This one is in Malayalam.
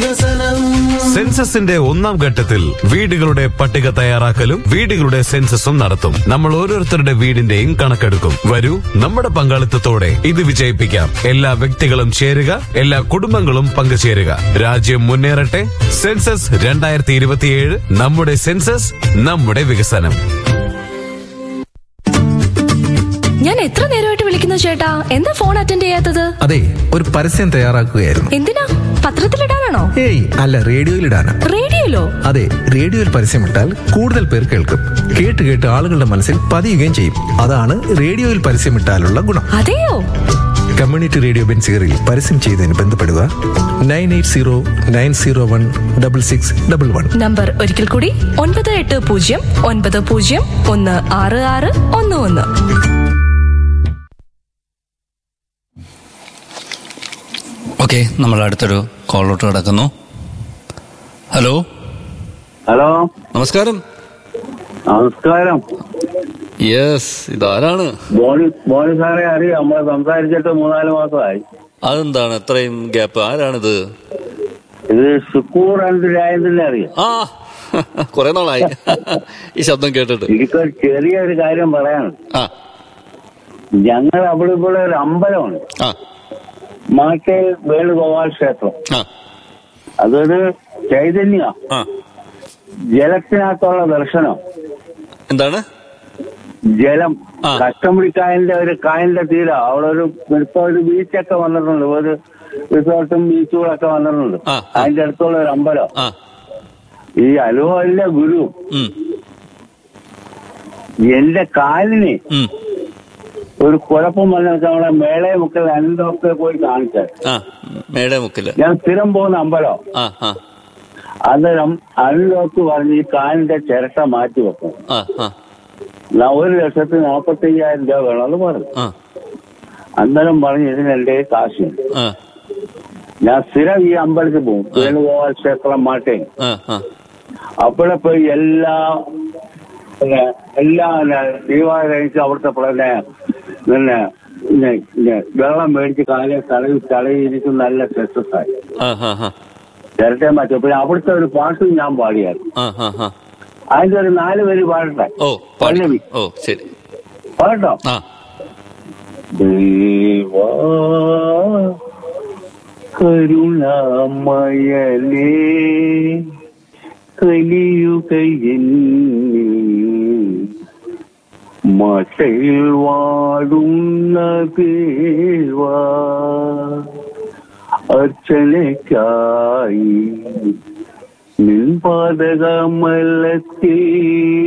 വികസനം സെൻസസിന്റെ ഒന്നാം ഘട്ടത്തിൽ വീടുകളുടെ പട്ടിക തയ്യാറാക്കലും വീടുകളുടെ സെൻസസും നടത്തും നമ്മൾ ഓരോരുത്തരുടെ വീടിന്റെയും കണക്കെടുക്കും വരൂ നമ്മുടെ പങ്കാളിത്തത്തോടെ ഇത് വിജയിപ്പിക്കാം എല്ലാ വ്യക്തികളും ചേരുക എല്ലാ കുടുംബങ്ങളും പങ്കുചേരുക രാജ്യം മുന്നേറട്ടെ സെൻസസ് രണ്ടായിരത്തി ഇരുപത്തിയേഴ് നമ്മുടെ സെൻസസ് നമ്മുടെ വികസനം ഞാൻ എത്ര നേരമായിട്ട് വിളിക്കുന്നു ചേട്ടാ എന്താ ഫോൺ അറ്റൻഡ് ചെയ്യാത്തത് അതെ ഒരു പരസ്യം തയ്യാറാക്കുകയായിരുന്നു എന്തിനാ പത്രത്തിലിടാനാണോ ഏയ് അല്ല റേഡിയോയിലിടാനാ റേഡിയോയിലോ അതെ റേഡിയോയിൽ പരസ്യമിട്ടാൽ കൂടുതൽ പേർ കേൾക്കും കേട്ട് കേട്ട് ആളുകളുടെ മനസ്സിൽ പതിയുകയും ചെയ്യും അതാണ് റേഡിയോയിൽ പരസ്യമിട്ടാലുള്ള ഗുണം അതെയോ കമ്മ്യൂണിറ്റി റേഡിയോ ബെൻസിയറിൽ പരസ്യം ചെയ്തതിന് ബന്ധപ്പെടുക nine eight zero nine zero one double six double one number ഒരിക്കൽ കൂടി ഒൻപത് എട്ട് പൂജ്യം ഒൻപത് പൂജ്യം ഒന്ന് ആറ് ആറ് ഒന്ന് ഒന്ന് ഓക്കെ നമ്മൾ അടുത്തൊരു കോളിലോട്ട് കിടക്കുന്നു ഹലോ ഹലോ നമസ്കാരം നമസ്കാരം യെസ് ഇതാരാണ് ബോണി ബോണി സാറെ അറിയാം നമ്മൾ സംസാരിച്ചിട്ട് മൂന്നാല് മാസമായി അതെന്താണ് എത്രയും ഗ്യാപ്പ് ആരാണിത് ഇത് ഷുക്കൂർ ആൻഡ് രാജേന്ദ്രനെ അറിയാം ആ കുറെ നാളായി ഈ ശബ്ദം കേട്ടിട്ട് എനിക്കൊരു ചെറിയൊരു കാര്യം പറയാനുണ്ട് ആ ഞങ്ങൾ അവിടെ ഇവിടെ ഒരു അമ്പലമാണ് ആ മാട്ടയിൽ വേണുഗോപാൽ ക്ഷേത്രം ആ അതൊരു ചൈതന്യ ആ ജലത്തിനകത്തുള്ള ദർശനം എന്താണ് ജലം ആ. കഷ്ടമുടിക്കായലിന്റെ ഒരു കായലിന്റെ തീരം അവിടെ ഒരു ഇപ്പൊ ഒരു ബീച്ചൊക്കെ വന്നിട്ടുണ്ട് ഒരു റിസോർട്ടും ബീച്ചുകളൊക്കെ വന്നിട്ടുണ്ട് ആ, ആ. അതിന്റെ അടുത്തുള്ള ഒരു അമ്പലം ആ ഈ അലുവല്ല ഗുരു ഉം എന്റെ കാലിന് ഉം ഒരു കുഴപ്പം വന്നിട്ട് നമ്മളെ മേളെ മുക്കൽ രണ്ടൊക്കെ പോയി കാണിച്ചത് ആ മേടെ മുക്കില് ഞാൻ സ്ഥിരം പോകുന്ന അമ്പലം ആ ആ അന്നേരം അനിലോക്ക് പറഞ്ഞ് ഈ കാലിന്റെ ചിരട്ട മാറ്റി വെക്കും ആ ആ ഞാൻ ഒരു ലക്ഷത്തി നാൽപ്പത്തി അയ്യായിരം രൂപ വേണമെന്ന് പറഞ്ഞു ആ അന്നേരം പറഞ്ഞ് ഇതിന് എന്റെ കാശുണ്ട് ആ ഞാൻ സ്ഥിരം ഈ അമ്പലത്തിൽ പോകും വേണുഗോപാൽ ക്ഷേത്രം മാട്ടേ ആ ആ അവിടെ പോയി എല്ലാ പിന്നെ എല്ലാ പിന്നെ ദീപാവലി കഴിച്ച് അവിടുത്തെ പിന്നെ പിന്നെ പിന്നെ പിന്നെ വെള്ളം മേടിച്ച് കാലേ തടവി തടവിയിരിക്കും നല്ല സക്സസ്സായി ആ ആ ആ ചിരട്ടെ മാറ്റും പിന്നെ അവിടുത്തെ ഒരു പാട്ടും ഞാൻ പാടിയായിരുന്നു ആ ആ ആ അതിന്റെ ഒരു നാല് പേര് പാടട്ടെ ഓ പാടി പല്ലവി ഓ ശരി പാടട്ടോ ആ ദേവാ കരുണാമയനേ കലിയുകയെന്നിൽ മട്ടയിൽ വാടുന്ന ദേവാ അർച്ചനയ്ക്കായി നിൻപാതകമലത്തിൽ